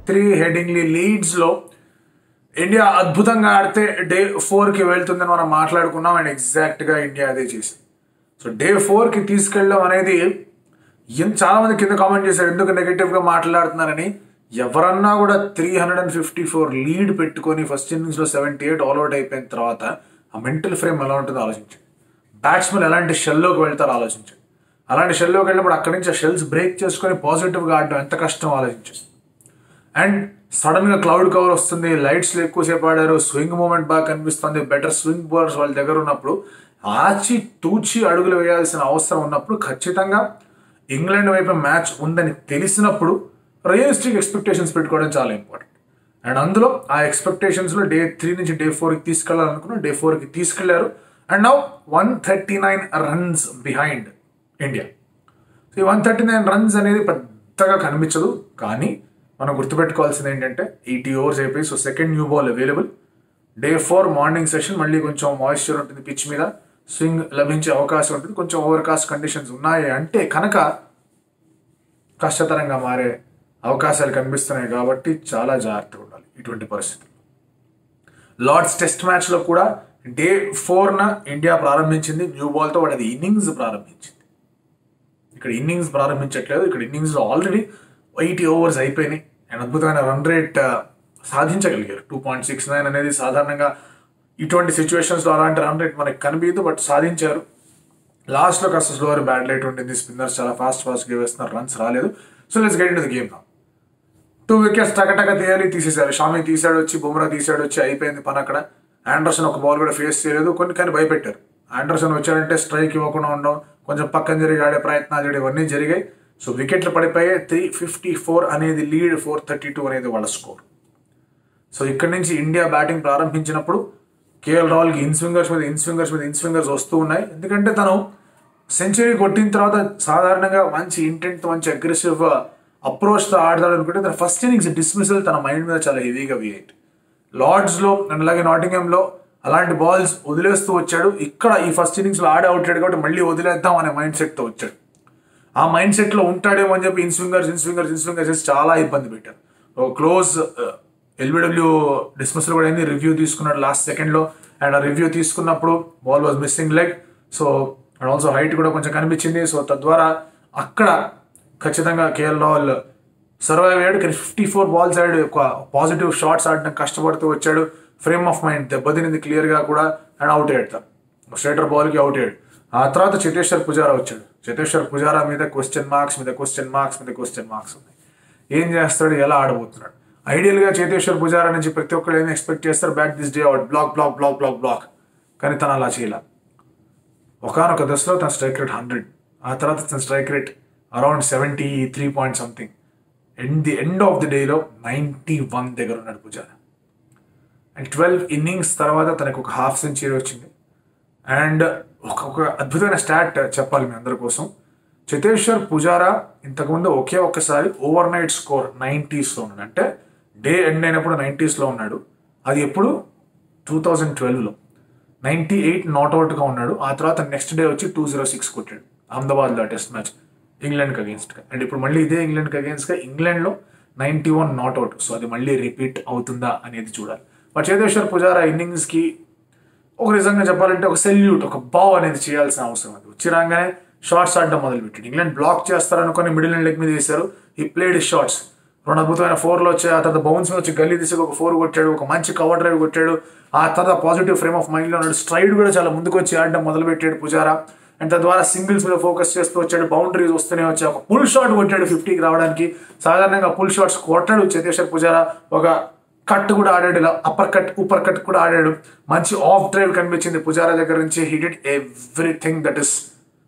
three Headingley లీడ్స్లో India అద్భుతంగా ఆడితే day ఫోర్కి వెళ్తుందని మనం మాట్లాడుకున్నాం అండ్ ఎగ్జాక్ట్గా ఇండియా అదే చేసింది సో డే ఫోర్కి తీసుకెళ్ళడం అనేది ఎంత చాలా మంది కింద కామెంట్ చేశారు ఎందుకు నెగిటివ్గా మాట్లాడుతున్నారని ఎవరన్నా కూడా three hundred and fifty four lead పెట్టుకొని ఫస్ట్ ఇన్నింగ్స్లో సెవెంటీ ఎయిట్ ఆల్అౌట్ అయిపోయిన తర్వాత ఆ మెంటల్ ఫ్రేమ్ ఎలా ఉంటుందో ఆలోచించండి బ్యాట్స్మెన్ ఎలాంటి షెల్లోకి వెళ్తారో ఆలోచించండి అలాంటి షెల్లోకి వెళ్ళినప్పుడు అక్కడి నుంచి ఆ షెల్స్ బ్రేక్ చేసుకొని పాజిటివ్గా ఆడడం ఎంత కష్టం ఆలోచించండి అండ్ సడన్ గా క్లౌడ్ కవర్ వస్తుంది లైట్స్ ఎక్కువసేపు ఆడారు స్వింగ్ మూమెంట్ బాగా కనిపిస్తుంది బెటర్ స్వింగ్ బౌలర్స్ వాళ్ళ దగ్గర ఉన్నప్పుడు ఆచి తూచి అడుగులు వేయాల్సిన అవసరం ఉన్నప్పుడు ఖచ్చితంగా ఇంగ్లాండ్ వైపు మ్యాచ్ ఉందని తెలిసినప్పుడు రియలిస్టిక్ ఎక్స్పెక్టేషన్స్ పెట్టుకోవడం చాలా ఇంపార్టెంట్ అండ్ అందులో ఆ ఎక్స్పెక్టేషన్స్లో డే త్రీ నుంచి డే ఫోర్కి తీసుకెళ్లాలనుకున్న డే ఫోర్కి తీసుకెళ్లారు and now one thirty nine runs behind India so ఈ వన్ థర్టీ నైన్ రన్స్ అనేది పెద్దగా కనిపించదు కానీ మనం గుర్తుపెట్టుకోవాల్సింది ఏంటంటే ఎయిటీ ఓవర్స్ అయిపోయి so second new ball available day four morning session మళ్ళీ కొంచెం మాయిశ్చర్ ఉంటుంది పిచ్ మీద స్వింగ్ లభించే అవకాశం ఉంటుంది కొంచెం ఓవర్ కాస్ట్ కండిషన్స్ ఉన్నాయి అంటే కనుక కష్టతరంగా మారే అవకాశాలు కనిపిస్తున్నాయి కాబట్టి చాలా జాగ్రత్తగా ఉండాలి ఇటువంటి పరిస్థితులు లార్డ్స్ టెస్ట్ మ్యాచ్లో కూడా డే ఫోర్న ఇండియా ప్రారంభించింది న్యూ బాల్తో వాడు అది ఇన్నింగ్స్ ప్రారంభించింది ఇక్కడ ఇన్నింగ్స్ ప్రారంభించట్లేదు ఇక్కడ ఇన్నింగ్స్లో ఆల్రెడీ ఎయిటీ ఓవర్స్ అయిపోయినాయి అండ్ అద్భుతమైన రన్ రేట్ సాధించగలిగారు టూ పాయింట్ సిక్స్ నైన్ అనేది సాధారణంగా ఇటువంటి సిచ్యువేషన్స్లో అలాంటి రన్ రేట్ మనకి కనిపించదు బట్ సాధించారు లాస్ట్లో కాస్త స్లోవర్ బ్యాడ్ లైట్ ఉంటుంది స్పిన్నర్స్ చాలా ఫాస్ట్ ఫాస్ట్గా వేస్తున్నారు రన్స్ రాలేదు so let's get in the game నా టూ వికెట్స్ టకటక తీయాలి తీసేశారు షామి తీసాడు వచ్చి బుమ్రా తీసాడు వచ్చి అయిపోయింది పని అక్కడ ఆండర్సన్ ఒక బాల్ కూడా ఫేస్ చేయలేదు కొన్ని కానీ భయపెట్టారు ఆండర్సన్ వచ్చాడంటే స్ట్రైక్ ఇవ్వకుండా ఉండడం కొంచెం పక్కన జరిగి ఆడే ప్రయత్నాలు చేయడం ఇవన్నీ జరిగాయి సో వికెట్లు పడిపోయాయి త్రీ ఫిఫ్టీ ఫోర్ అనేది లీడ్ ఫోర్ థర్టీ టూ అనేది వాళ్ళ స్కోర్ సో ఇక్కడి నుంచి ఇండియా బ్యాటింగ్ ప్రారంభించినప్పుడు కేఎల్ రాహుల్కి ఇన్ స్వింగర్స్ మీద ఇన్ స్వింగర్స్ మీద ఇన్ స్వింగర్స్ వస్తూ ఉన్నాయి ఎందుకంటే తను సెంచరీ కొట్టిన తర్వాత సాధారణంగా మంచి ఇంటెంట్ మంచి అగ్రెసివ్ అప్రోచ్తో ఆడతాడు అనుకుంటే తన ఫస్ట్ ఇన్నింగ్స్ డిస్మిసల్ తన మైండ్ మీద చాలా హెవీగా వేయండి లార్డ్స్లో అండ్ అలాగే నాటింగంలో అలాంటి బాల్స్ వదిలేస్తూ వచ్చాడు ఇక్కడ ఈ ఫస్ట్ ఇన్నింగ్స్లో ఆడే అవుతాడు కాబట్టి మళ్ళీ వదిలేద్దాం అనే మైండ్ సెట్తో వచ్చాడు ఆ మైండ్ సెట్లో ఉంటాడేమో అని చెప్పి inswingers inswingers inswingers చేసి చాలా ఇబ్బంది పెట్టారు క్లోజ్ ఎల్బిడబ్ల్యూ డిస్మిసల్ కూడా అయింది రివ్యూ తీసుకున్నాడు లాస్ట్ సెకండ్లో అండ్ ఆ రివ్యూ తీసుకున్నప్పుడు ball was missing leg so and also height కూడా కొంచెం కనిపించింది సో తద్వారా అక్కడ ఖచ్చితంగా కేఎల్ రాహుల్ సర్వైవ్ అయ్యాడు కానీ ఫిఫ్టీ ఫోర్ బాల్స్ ఆడాడు ఒక పాజిటివ్ షాట్స్ ఆడడం కష్టపడుతూ వచ్చాడు ఫ్రేమ్ ఆఫ్ మైండ్ దెబ్బతినింది క్లియర్గా కూడా అండ్ అవుట్ అయ్యాడు తను స్ట్రైటర్ బాల్కి అవుట్ అయ్యాడు ఆ తర్వాత చేతేశ్వర్ పుజారా వచ్చాడు చేతేశ్వర్ పుజారా మీద క్వశ్చన్ మార్క్స్ మీద క్వశ్చన్ మార్క్స్ మీద క్వశ్చన్ మార్క్స్ ఉన్నాయి ఏం చేస్తాడు ఎలా ఆడబోతున్నాడు ఐడియల్గా చేతేశ్వర్ పుజారా నుంచి ప్రతి ఒక్కరు ఏం ఎక్స్పెక్ట్ చేస్తారు bat this day out block block block block block కానీ తను అలా చేయలే ఒకనొక దశలో తన స్ట్రైక్ రేట్ హండ్రెడ్ ఆ తర్వాత తన strike rate around seventy three point something end the end of the డేలో నైంటీ వన్ దగ్గర ఉన్నాడు పుజారా అండ్ ట్వెల్వ్ ఇన్నింగ్స్ తర్వాత తనకు ఒక హాఫ్ సెంచరీ వచ్చింది అండ్ ఒక ఒక అద్భుతమైన స్టాట్ చెప్పాలి మీ అందరి కోసం చేతేశ్వర్ పుజారా ఇంతకుముందు ఒకే ఒక్కసారి ఓవర్ నైట్ స్కోర్ నైంటీస్లో ఉన్నాడు అంటే డే ఎండ్ అయినప్పుడు నైంటీస్లో ఉన్నాడు అది ఎప్పుడు టూ థౌజండ్ ట్వెల్వ్లో నైంటీ ఎయిట్ నాట్అవుట్గా ఉన్నాడు ఆ తర్వాత నెక్స్ట్ డే వచ్చి టూ జీరో సిక్స్ కొట్టాడు అహ్మదాబాద్లో టెస్ట్ మ్యాచ్ ఇంగ్లాండ్కి అగేన్స్ట్గా అండ్ ఇప్పుడు మళ్ళీ ఇదే ఇంగ్లాండ్కి అగేన్స్ట్గా ఇంగ్లాండ్లో నైంటీ వన్ నాట్అవుట్ సో అది మళ్ళీ రిపీట్ అవుతుందా అనేది చూడాలి బట్ చేతేశ్వర్ పుజారా ఇన్నింగ్స్కి ఒక నిజంగా చెప్పాలంటే ఒక సెల్యూట్ ఒక బావ్ అనేది చేయాల్సిన అవసరం అది వచ్చి రాగానే షార్ట్స్ ఆడడం మొదలుపెట్టాడు ఇంగ్లాండ్ బ్లాక్ చేస్తారనుకొని మిడిల్ అండ్ లెగ్ మీద వేశారు ఈ ప్లేడ్ షార్ట్స్ రెండు అద్భుతమైన ఫోర్లు వచ్చాయి ఆ తర్వాత బౌన్స్ మీద వచ్చి గల్లీ తీసి ఒక ఫోర్ కొట్టాడు ఒక మంచి కవర్ డ్రైవ్ కొట్టాడు ఆ తర్వాత పాజిటివ్ ఫ్రేమ్ ఆఫ్ మైండ్లో ఉన్నాడు స్ట్రైడ్ కూడా చాలా ముందుకు వచ్చి ఆడడం మొదలుపెట్టాడు పుజారా అండ్ తద్వారా సింగిల్స్ మీద ఫోకస్ చేస్తూ వచ్చాడు బౌండరీస్ వస్తూనే వచ్చాయి ఒక పుల్ షాట్ కొట్టాడు ఫిఫ్టీకి రావడానికి సాధారణంగా పుల్ షాట్స్ కొట్టాడు చేతేశ్వర్ పుజారా ఒక కట్ కూడా ఆడాడు ఇలా అప్పర్ కట్ ఊపర్ కట్ కూడా ఆడాడు మంచి ఆఫ్ డ్రైవ్ కనిపించింది పుజారా దగ్గర నుంచి he did everything that is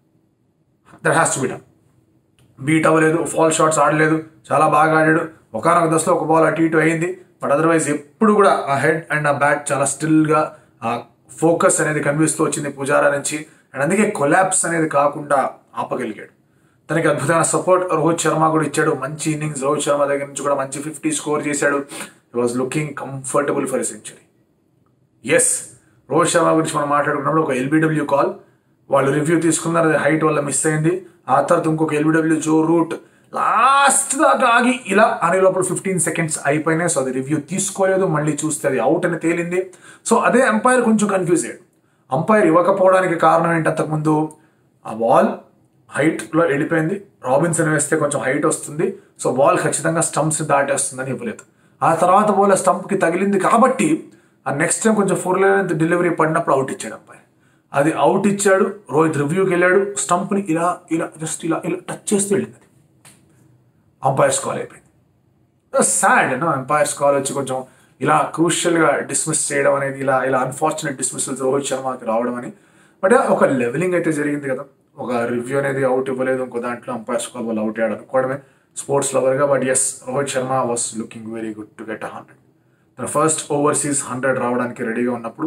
that has to be done beat అవ్వలేదు ఫాల్ షాట్స్ ఆడలేదు చాలా బాగా ఆడాడు ఒకనొక దశలో ఒక బాల్ అటు ఇటు అయింది బట్ అదర్వైజ్ ఎప్పుడు కూడా ఆ హెడ్ అండ్ ఆ బ్యాట్ చాలా స్టిల్గా ఆ ఫోకస్ అనేది కనిపిస్తూ వచ్చింది పుజారా నుంచి అండ్ అందుకే కొలాప్స్ అనేది కాకుండా ఆపగలిగాడు తనకి అద్భుతమైన సపోర్ట్ రోహిత్ శర్మ కూడా ఇచ్చాడు మంచి ఇన్నింగ్స్ రోహిత్ శర్మ దగ్గర నుంచి కూడా మంచి ఫిఫ్టీ స్కోర్ చేశాడు ఈ was looking comfortable for a century yes Rohit Sharma గురించి మనం మాట్లాడుకున్నప్పుడు ఒక ఎల్బిడబ్ల్యూ కాల్ వాళ్ళు రివ్యూ తీసుకున్నారు అది హైట్ వల్ల మిస్ అయింది ఆ తర్వాత ఇంకొక ఎల్బిడబ్ల్యూ జో రూట్ లాస్ట్ దాకా ఆగి ఇలా అనే లోపల ఫిఫ్టీన్ సెకండ్స్ అయిపోయినాయి సో అది రివ్యూ తీసుకోలేదు మళ్ళీ చూస్తే అది అవుట్ అని తేలింది సో అదే అంపైర్ కొంచెం కన్ఫ్యూజ్ అయ్యాడు అంపైర్ ఇవ్వకపోవడానికి కారణం ఏంటి అంతకుముందు ఆ బాల్ హైట్లో వెళ్ళిపోయింది రాబిన్సన్ వేస్తే కొంచెం హైట్ వస్తుంది సో బాల్ ఖచ్చితంగా స్టంప్స్ దాటేస్తుందని ఇవ్వలేదు ఆ తర్వాత బాల్ స్టంప్కి తగిలింది కాబట్టి ఆ నెక్స్ట్ టైం కొంచెం ఫోర్ లెవెన్త్ డెలివరీ పడినప్పుడు అవుట్ ఇచ్చాడు అంపైర్ అది అవుట్ ఇచ్చాడు రోహిత్ రివ్యూకి వెళ్ళాడు స్టంప్ని ఇలా ఇలా జస్ట్ ఇలా ఇలా టచ్ చేస్తూ వెళ్ళింది అది అంపైర్స్ కాల్ అయిపోయింది సాడ్ నో ఎంపైర్స్ కాల్ వచ్చి కొంచెం ఇలా క్రూషియల్గా డిస్మిస్ చేయడం అనేది ఇలా ఇలా అన్ఫార్చునేట్ డిస్మిసల్స్ రోహిత్ శర్మకి రావడం అని బట్ ఒక లెవెలింగ్ అయితే జరిగింది కదా ఒక రివ్యూ అనేది అవుట్ ఇవ్వలేదు ఇంకో దాంట్లో అంపైర్స్ కాల్ వాళ్ళు అవుట్ అయ్యాడు అనుకోవడమే స్పోర్ట్స్ లవర్గా but yes Rohit Sharma was looking very good to get hundred తన ఫస్ట్ ఓవర్సీస్ హండ్రెడ్ రావడానికి రెడీగా ఉన్నప్పుడు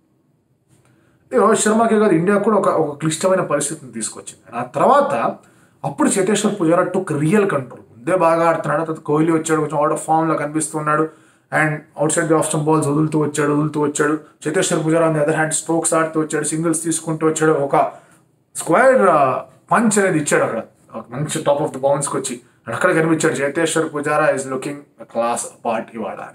ఈ రోహిత్ శర్మకే కాదు ఇండియా కూడా ఒక ఒక క్లిష్టమైన పరిస్థితిని తీసుకొచ్చింది ఆ తర్వాత అప్పుడు Cheteshwar Pujara took real control ముందే బాగా ఆడుతున్నాడు తర్వాత కోహ్లీ వచ్చాడు కొంచెం అవుట్ ఆఫ్ ఫామ్ లో కనిపిస్తున్నాడు and outside the off stump balls వదులుతూ వచ్చాడు వదులుతూ వచ్చాడు Cheteshwar Pujara on the other hand strokes ఆడుతూ వచ్చాడు సింగిల్స్ తీసుకుంటూ వచ్చాడు ఒక స్క్వేర్ పంచ్ అనేది ఇచ్చాడు అక్కడ ఒక మంచి టాప్ ఆఫ్ ది బౌన్స్కి వచ్చి అండ్ అక్కడ కనిపించాడు Cheteshwar Pujara is looking class part ఇవాళ అని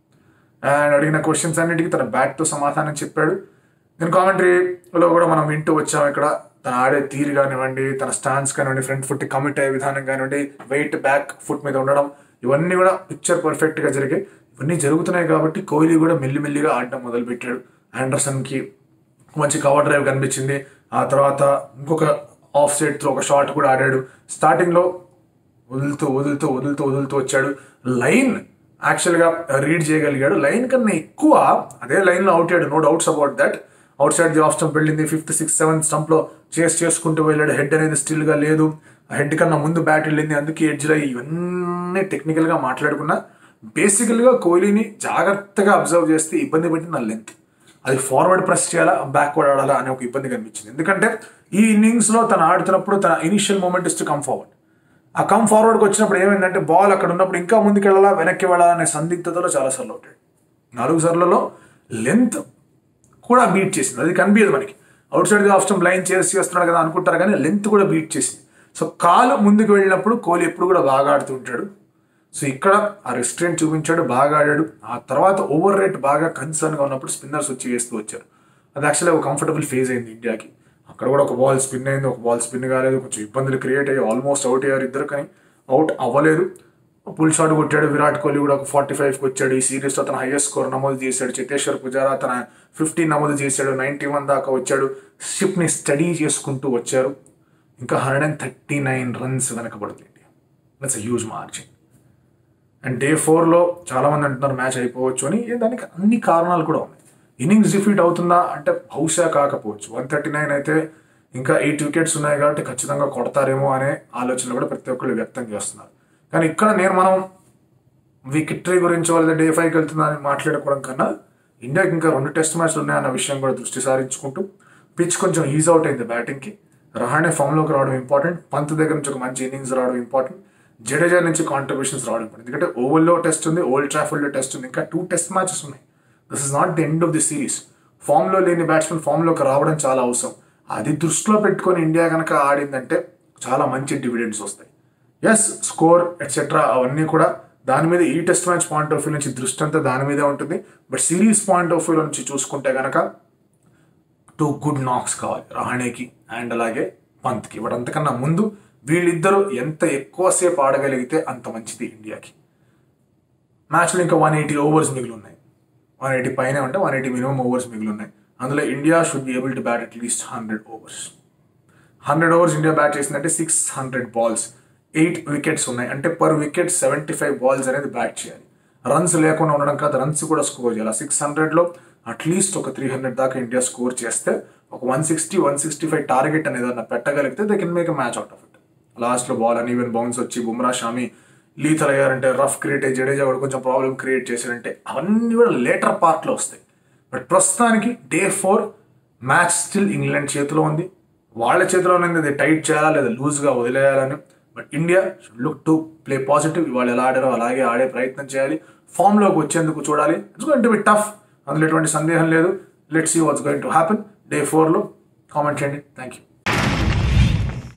అండ్ అడిగిన క్వశ్చన్స్ అన్నిటికీ తన బ్యాట్తో సమాధానం చెప్పాడు నేను కామెంటరీలో కూడా మనం వింటూ వచ్చాం ఇక్కడ తన ఆడే తీరు కానివ్వండి తన స్టాన్స్ కానివ్వండి ఫ్రంట్ ఫుట్ కమిట్ అయ్యే విధానం కానివ్వండి వెయిట్ బ్యాక్ ఫుట్ మీద ఉండడం ఇవన్నీ కూడా పిక్చర్ పర్ఫెక్ట్గా జరిగాయి ఇవన్నీ జరుగుతున్నాయి కాబట్టి కోహ్లీ కూడా మెల్లిమెల్లిగా ఆడడం మొదలుపెట్టాడు ఆండర్సన్కి మంచి కవర్ డ్రైవ్ కనిపించింది ఆ తర్వాత ఇంకొక ఆఫ్ సైడ్ త్రో ఒక షాట్ కూడా ఆడాడు స్టార్టింగ్లో వదులుతూ వదులుతూ వదులుతూ వదులుతూ వచ్చాడు లైన్ యాక్చువల్గా రీడ్ చేయగలిగాడు లైన్ కన్నా ఎక్కువ అదే లైన్లో అవుట్ అయ్యాడు no doubts about that outside the off stump వెళ్ళింది ఫిఫ్త్ సిక్స్త్ సెవెంత్ స్టంప్లో చేస్ చేసుకుంటూ వెళ్ళాడు హెడ్ అనేది స్టిల్గా లేదు హెడ్ కన్నా ముందు బ్యాట్ వెళ్ళింది అందుకే ఎడ్జ్లో ఇవన్నీ టెక్నికల్గా మాట్లాడుకున్నా బేసికల్గా కోహ్లీని జాగ్రత్తగా అబ్జర్వ్ చేస్తే ఇబ్బంది పెట్టింది నా లెంత్ అది ఫార్వర్డ్ ప్రెస్ చేయాలా బ్యాక్వర్డ్ ఆడాలా అనే ఒక ఇబ్బంది కనిపించింది ఎందుకంటే ఈ ఇన్నింగ్స్లో తను ఆడుతున్నప్పుడు తన initial movement is to come forward ఆ కమ్ ఫార్వర్డ్కి వచ్చినప్పుడు ఏమైందంటే బాల్ అక్కడ ఉన్నప్పుడు ఇంకా ముందుకు వెళ్ళాలా వెనక్కి వెళ్ళాలా అనే సందిగ్ధతలో చాలా సార్లు అవుతాడు నాలుగు సార్లలో లెంత్ కూడా బీట్ చేసింది అది కనిపించదు మనకి outside off stump line చేసి చేస్తున్నాడు కదా అనుకుంటారు కానీ లెంత్ కూడా బీట్ చేసింది సో కాలు ముందుకు వెళ్ళినప్పుడు కోహ్లీ ఎప్పుడు కూడా బాగా ఆడుతూ ఉంటాడు సో ఇక్కడ ఆ రెస్ట్రెంట్ చూపించాడు బాగా ఆడాడు ఆ తర్వాత ఓవర్ రేట్ బాగా కన్సర్న్గా ఉన్నప్పుడు స్పిన్నర్స్ వచ్చి వేస్తూ వచ్చారు అది యాక్చువల్లీ ఒక కంఫర్టబుల్ ఫేజ్ అయింది ఇండియాకి అక్కడ కూడా ఒక బాల్ స్పిన్ అయింది ఒక బాల్ స్పిన్ కాలేదు కొంచెం ఇబ్బందులు క్రియేట్ అయ్యి ఆల్మోస్ట్ అవుట్ అయ్యారు ఇద్దరు కానీ అవుట్ అవ్వలేదు పుల్ షాట్ కొట్టాడు విరాట్ కోహ్లీ కూడా ఒక ఫార్టీ ఫైవ్కి వచ్చాడు ఈ సిరీస్లో తన హైయెస్ట్ స్కోర్ నమోదు చేశాడు చేతేశ్వర్ పుజారా తన ఫిఫ్టీ నమోదు చేశాడు నైంటీ వన్ దాకా వచ్చాడు షిప్ని స్టడీ చేసుకుంటూ వచ్చారు ఇంకా hundred and thirty nine runs వెనకబడుతుంది India that's huge margin and day ఫోర్లో చాలామంది అంటున్నారు మ్యాచ్ అయిపోవచ్చు అని దానికి అన్ని కారణాలు కూడా ఉన్నాయి ఇన్నింగ్స్ డిఫీట్ అవుతుందా అంటే బహుశా కాకపోవచ్చు వన్ థర్టీ నైన్ అయితే ఇంకా ఎయిట్ వికెట్స్ ఉన్నాయి కాబట్టి ఖచ్చితంగా కొడతారేమో అనే ఆలోచనలు కూడా ప్రతి ఒక్కళ్ళు వ్యక్తం చేస్తున్నారు కానీ ఇక్కడ నేను మనం వికెటరీ గురించి వాళ్ళ డే ఫైవ్కి వెళ్తుందా అని మాట్లాడుకోవడం కన్నా ఇండియాకి ఇంకా రెండు టెస్ట్ మ్యాచ్లు ఉన్నాయన్న విషయం కూడా దృష్టి సారించుకుంటూ పిచ్ కొంచెం ఈజ్ అవుట్ అయింది బ్యాటింగ్కి రహానే ఫామ్లోకి రావడం ఇంపార్టెంట్ పంత్ దగ్గర నుంచి ఒక మంచి ఇన్నింగ్స్ రావడం ఇంపార్టెంట్ జడేజా నుంచి కాంట్రిబ్యూషన్స్ రావడం ఇంపార్టెంట్ ఎందుకంటే ఓవల్లో టెస్ట్ ఉంది ఓల్డ్ ట్రాఫిల్డ్లో టెస్ట్ ఉంది ఇంకా టూ టెస్ట్ మ్యాచెస్ ఉన్నాయి this is not the end of the series ఫామ్లో లేని బ్యాట్స్మెన్ ఫామ్లోకి రావడం చాలా అవసరం అది దృష్టిలో పెట్టుకొని ఇండియా కనుక ఆడిందంటే చాలా మంచి డివిడెండ్స్ వస్తాయి ఎస్ స్కోర్ ఎట్సెట్రా అవన్నీ కూడా దాని మీద ఈ test match point of view నుంచి దృష్టి అంతా దాని మీదే ఉంటుంది but series point of view నుంచి చూసుకుంటే కనుక టూ గుడ్ నాక్స్ కావాలి రహానేకి అండ్ అలాగే పంత్కి బట్ అంతకన్నా ముందు వీళ్ళిద్దరూ ఎంత ఎక్కువసేపు ఆడగలిగితే అంత మంచిది ఇండియాకి మ్యాచ్లో ఇంకా వన్ ఎయిటీ ఓవర్స్ మిగిలి ఉన్నాయి వన్ ఎయిటీ పైన ఉంటే వన్ ఎయిటీ మినిమం ఓవర్స్ మిగిలి ఉన్నాయి అందులో India should be able to bat at least hundred overs hundred overs India bat చేసిందంటే six hundred balls eight wickets ఉన్నాయి అంటే per wicket seventy five balls అనేది బ్యాట్ చేయాలి రన్స్ లేకుండా ఉండడం కాదు రన్స్ కూడా స్కోర్ చేయాలి సిక్స్ హండ్రెడ్లో అట్లీస్ట్ ఒక త్రీ హండ్రెడ్ దాకా ఇండియా స్కోర్ చేస్తే ఒక one sixty one sixty five target అనేది ఏదన్నా పెట్టగలిగితే they can make match out of it లాస్ట్లో బాల్ అని ఈవెన్ బౌన్స్ వచ్చి బుమ్రా షామి లీథల్ అయ్యారంటే రఫ్ క్రియేట్ అయ్యి జడేజా కూడా కొంచెం ప్రాబ్లం క్రియేట్ చేశారంటే అవన్నీ కూడా లేటర్ పార్ట్లో వస్తాయి బట్ ప్రస్తుతానికి day four match still England చేతిలో ఉంది వాళ్ళ చేతిలో ఉంది అది టైట్ చేయాలా లేదా లూజ్గా వదిలేయాలని but India look to play positive వాళ్ళు ఎలా ఆడారో అలాగే ఆడే ప్రయత్నం చేయాలి ఫామ్లోకి వచ్చేందుకు చూడాలి it's going to be tough అందులో ఎటువంటి సందేహం లేదు let see what's going to happen day ఫోర్లో కామెంట్ చేయండి థ్యాంక్ యూ